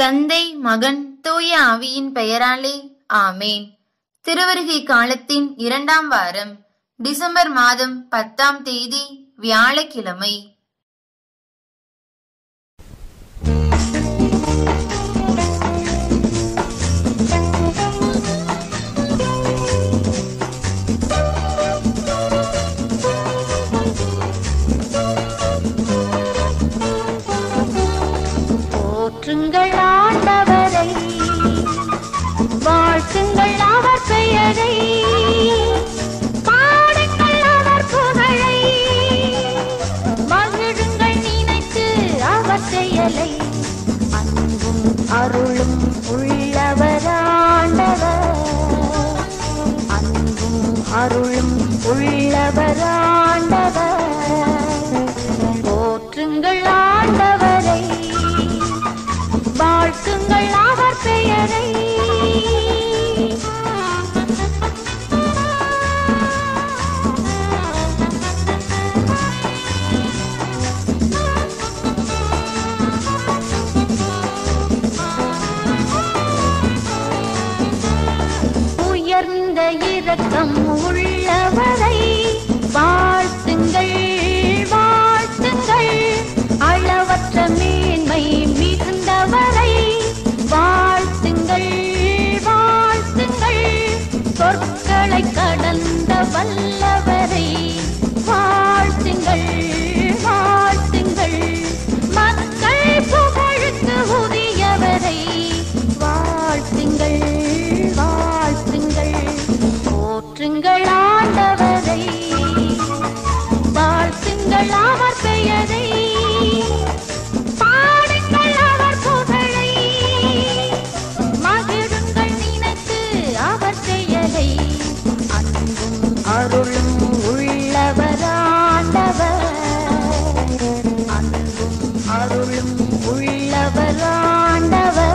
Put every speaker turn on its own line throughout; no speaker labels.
தந்தை மகன் தூய ஆவியின் பெயராலே ஆமேன் திருவருகை காலத்தின் இரண்டாம் வாரம் டிசம்பர் மாதம் பத்தாம் தேதி வியாழக்கிழமை
போற்றுங்கள் ஆண்டவரை வாழ்த்துங்கள் அவர் பெயரை பாடுங்கள் அவர் புகழை மகிழுங்கள் நினைத்து அவர் செயலை அன்பும் அருளும் உள்ளவர் ஆண்டவர் அன்பும் அருளும் உள்ளவர் ஆண்டவர் போற்றுங்கள் ஆண்டவரை வாழ்த்துங்கள் அவர் பெயரை உயர்ந்த இரக்கம் உள்ளவரை வாழ்த்துங்கள் வாழ்த்துங்கள் அளவற்ற மேன்மை மிகுந்தவரை வாழ்த்துங்கள் வாழ்த்துங்கள் சொற்களை கடந்த வல்லவரை வாழ்த்துங்கள் வாழ்த்துங்கள் மக்கள் புகழுக்கு உரியவரை வாழ்த்துங்கள் வாழ்த்துங்கள் போற்றுங்கள் ஆண்டவரை வாழ்த்துங்கள் அவர் பெயரை பாடுங்கள் அவர் புகழை மகிழுங்கள் நினைத்து அவர் செயலை அன்பும் அருளும் உள்ளவர் ஆண்டவர் அன்பும் அருளும் உள்ளவர் ஆண்டவர்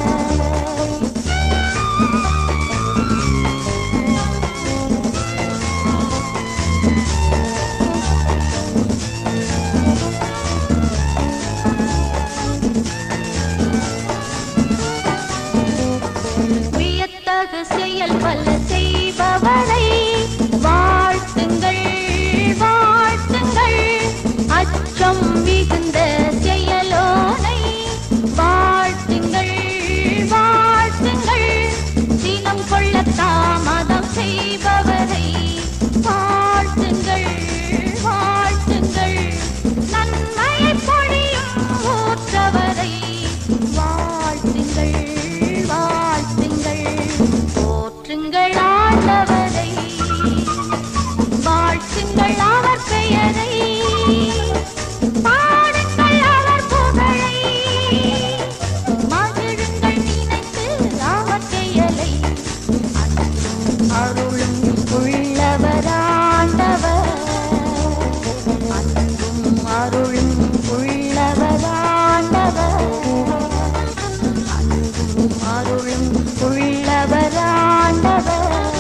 வியத்தகு செயல் பல செய்பவரை வாழ்த்துங்கள் வாழ்த்துங்கள் அச்சம் மிகுந்த செயலோனை வாழ்த்துங்கள் வாழ்த்துங்கள் தினம் கொள்ள தாமதம் செய்பவரை வாழ்த்துங்கள் வாழ்த்துங்கள் நன்மையை பொழியும் ஊற்றவரை வாழ்த்துங்கள் வாழ்த்துங்கள் போற்றுங்கள் ஆண்டவரை வாழ்த்துங்கள் அவர் பெயரை பாடுங்கள் அவர் புகழை மகிழுங்கள் நினைத்து அவர் செயலை அன்பும் அருளும் உள்ளவர் ஆண்டவர் அன்பும் அருளும் உள்ளவர் ஆண்டவர் அன்பும் அருளும் உள்ளவர் ஆண்டவர்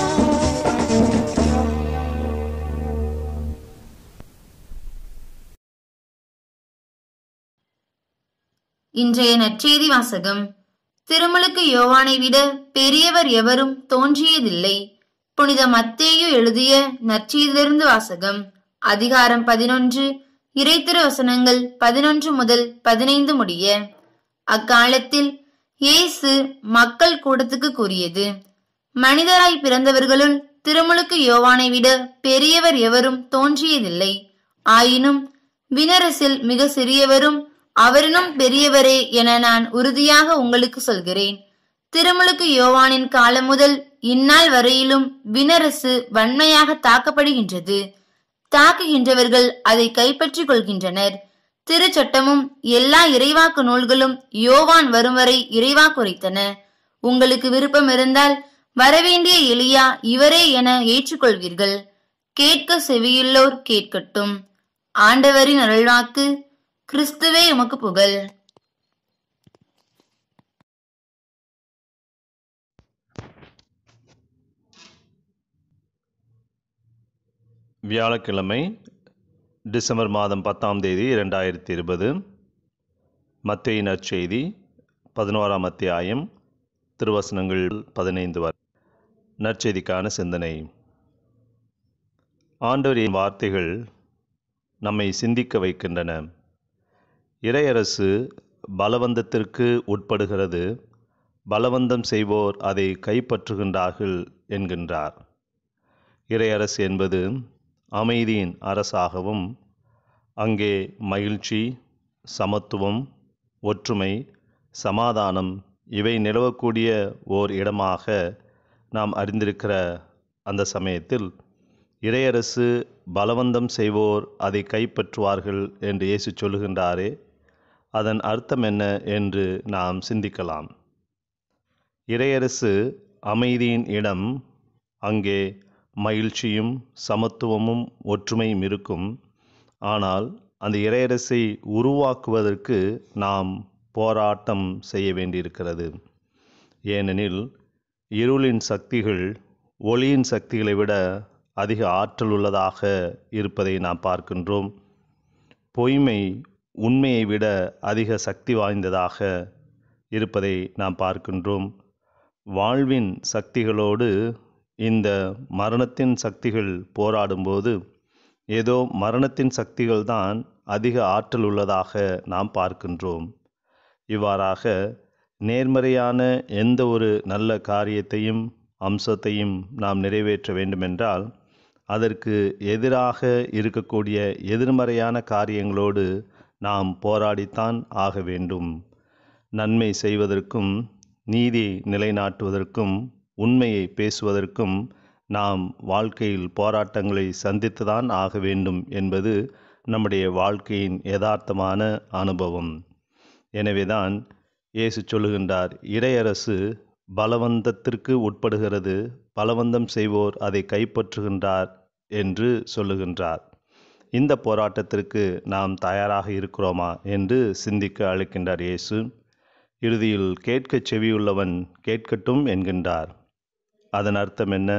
இன்றைய நற்செய்தி வாசகம் திருமுழுக்கு யோவானை விட பெரியவர் எவரும் தோன்றியதில்லை புனித மத்தேயு எழுதிய நற்செய்தியிலிருந்து வாசகம் அதிகாரம் பதினொன்று இறைத்திரு வசனங்கள் பதினொன்று முதல் பதினைந்து முடிய அக்காலத்தில் இயேசு மக்கள் கூட்டத்துக்கு கூறியது மனிதராய் பிறந்தவர்களுள் திருமுழுக்கு யோவானை விட பெரியவர் எவரும் தோன்றியதில்லை ஆயினும் வினரசில் மிக சிறியவரும் அவரினும் பெரியவரே என நான் உறுதியாக உங்களுக்கு சொல்கிறேன் திருமுழுக்கு யோவானின் காலம் முதல் இந்நாள் வரையிலும் வினரசு வன்மையாக தாக்கப்படுகின்றது தாக்குகின்றவர்கள் அதை கைப்பற்றிக் கொள்கின்றனர் திருச்சட்டமும் எல்லா இறைவாக்கு நூல்களும் யோவான் வரும் வரை இறைவாக்குரைத்தன உங்களுக்கு விருப்பம் இருந்தால் வரவேண்டிய எலியா இவரே என ஏற்றுக்கொள்வீர்கள் கேட்க செவியுள்ளோர் கேட்கட்டும் ஆண்டவரின் அருள்வாக்கு கிறிஸ்துவே உமக்கு புகழ்
வியாழக்கிழமை டிசம்பர் மாதம் பத்தாம் தேதி இரண்டாயிரத்தி இருபது மத்தேயு நற்செய்தி பதினோராம் அத்தியாயம் திருவசனங்கள் பதினைந்து வரை நற்செய்திக்கான சிந்தனை ஆண்டவரின் வார்த்தைகள் நம்மை சிந்திக்க வைக்கின்றன இறையரசு பலவந்தத்திற்கு உட்படுகிறது பலவந்தம் செய்வோர் அதை கைப்பற்றுகின்றார்கள் என்கின்றார் இறையரசு என்பது அமைதியின் அரசாகவும் அங்கே மகிழ்ச்சி சமத்துவம் ஒற்றுமை சமாதானம் இவை நிலவக்கூடிய ஓர் இடமாக நாம் அறிந்திருக்கிற அந்த சமயத்தில் இறையரசு பலவந்தம் செய்வோர் அதை கைப்பற்றுவார்கள் என்று இயேசு சொல்லுகின்றாரே அதன் அர்த்தம் என்ன என்று நாம் சிந்திக்கலாம் இறையரசு அமைதியின் இடம் அங்கே மகிழ்ச்சியும் சமத்துவமும் ஒற்றுமையும் இருக்கும் ஆனால் அந்த இறையரசை உருவாக்குவதற்கு நாம் போராட்டம் செய்ய வேண்டியிருக்கிறது ஏனெனில் இருளின் சக்திகள் ஒளியின் சக்திகளை விட அதிக ஆற்றல் உள்ளதாக இருப்பதை நாம் பார்க்கின்றோம் பொய்மை உண்மையை விட அதிக சக்தி வாய்ந்ததாக இருப்பதை நாம் பார்க்கின்றோம் வாழ்வின் சக்திகளோடு இந்த மரணத்தின் சக்திகள் போராடும்போது ஏதோ மரணத்தின் சக்திகள் தான் அதிக ஆற்றல் உள்ளதாக நாம் பார்க்கின்றோம் இவ்வாறாக நேர்மறையான எந்த ஒரு நல்ல காரியத்தையும் அம்சத்தையும் நாம் நிறைவேற்ற வேண்டுமென்றால் அதற்கு எதிராக இருக்கக்கூடிய எதிர்மறையான காரியங்களோடு நாம் போராடித்தான் ஆக வேண்டும் நன்மை செய்வதற்கும் நீதி நிலைநாட்டுவதற்கும் உண்மையை பேசுவதற்கும் நாம் வாழ்க்கையில் போராட்டங்களை சந்தித்துதான் ஆக வேண்டும் என்பது நம்முடைய வாழ்க்கையின் யதார்த்தமான அனுபவம் எனவேதான் இயேசு சொல்லுகின்றார் இறையரசு பலவந்தத்திற்கு உட்படுகிறது பலவந்தம் செய்வோர் அதை கைப்பற்றுகின்றார் என்று சொல்லுகின்றார் இந்த போராட்டத்திற்கு நாம் தயாராக இருக்கிறோமா என்று சிந்திக்க அழைக்கின்றார் இயேசு இறுதியில் கேட்கச் செவியுள்ளவன் கேட்கட்டும் என்கின்றார் அதன் அர்த்தம் என்ன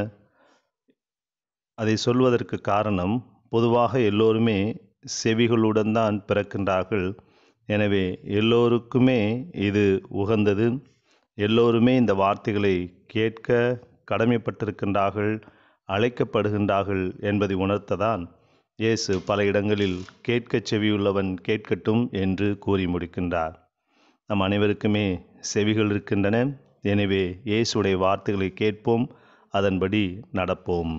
அதை சொல்வதற்கு காரணம் பொதுவாக எல்லோருமே செவிகளுடன் தான் பிறக்கின்றார்கள் எனவே எல்லோருக்குமே இது உகந்தது எல்லோருமே இந்த வார்த்தைகளை கேட்க கடமைப்பட்டிருக்கின்றார்கள் அழைக்கப்படுகின்றார்கள் என்பதை உணர்த்ததான் இயேசு பல இடங்களில் கேட்கச் செவியுள்ளவன் கேட்கட்டும் என்று கூறி முடிக்கின்றார் நம் அனைவருக்குமே செவிகள் இருக்கின்றன எனவே இயேசுடைய வார்த்தைகளை கேட்போம் அதன்படி நடப்போம்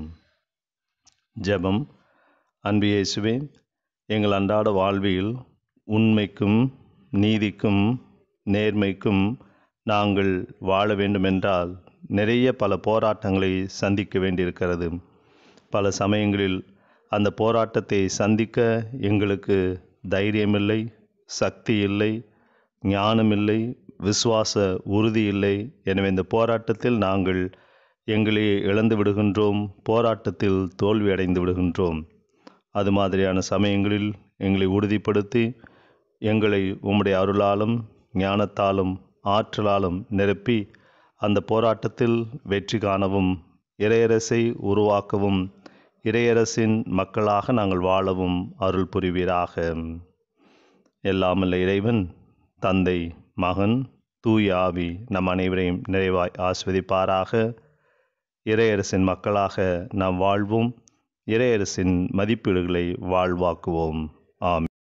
ஜெபம் அன்பு இயேசுவே எங்கள் அன்றாட வாழ்வில் உண்மைக்கும் நீதிக்கும் நேர்மைக்கும் நாங்கள் வாழ வேண்டுமென்றால் நிறைய பல போராட்டங்களை சந்திக்க வேண்டியிருக்கிறது பல சமயங்களில் அந்த போராட்டத்தை சந்திக்க எங்களுக்கு தைரியமில்லை சக்தி இல்லை ஞானமில்லை விசுவாச உறுதி இல்லை எனவே இந்த போராட்டத்தில் நாங்கள் எங்களை இழந்து விடுகின்றோம் போராட்டத்தில் தோல்வி அடைந்து விடுகின்றோம் அது மாதிரியான சமயங்களில் எங்களை உறுதிப்படுத்தி எங்களை உம்முடைய அருளாலும் ஞானத்தாலும் ஆற்றலாலும் நிரப்பி அந்த போராட்டத்தில் வெற்றி காணவும் இறையரசை உருவாக்கவும் இறையரசின் மக்களாக நாங்கள் வாழவும் அருள் புரிவீராக எல்லாமல்ல இறைவன் தந்தை மகன் தூய ஆவி நம் அனைவரையும் நிறைவாய் ஆஸ்வதிப்பாராக இறையரசின் மக்களாக நாம் வாழ்வோம் இறையரசின் மதிப்பீடுகளை வாழ்வாக்குவோம் ஆம்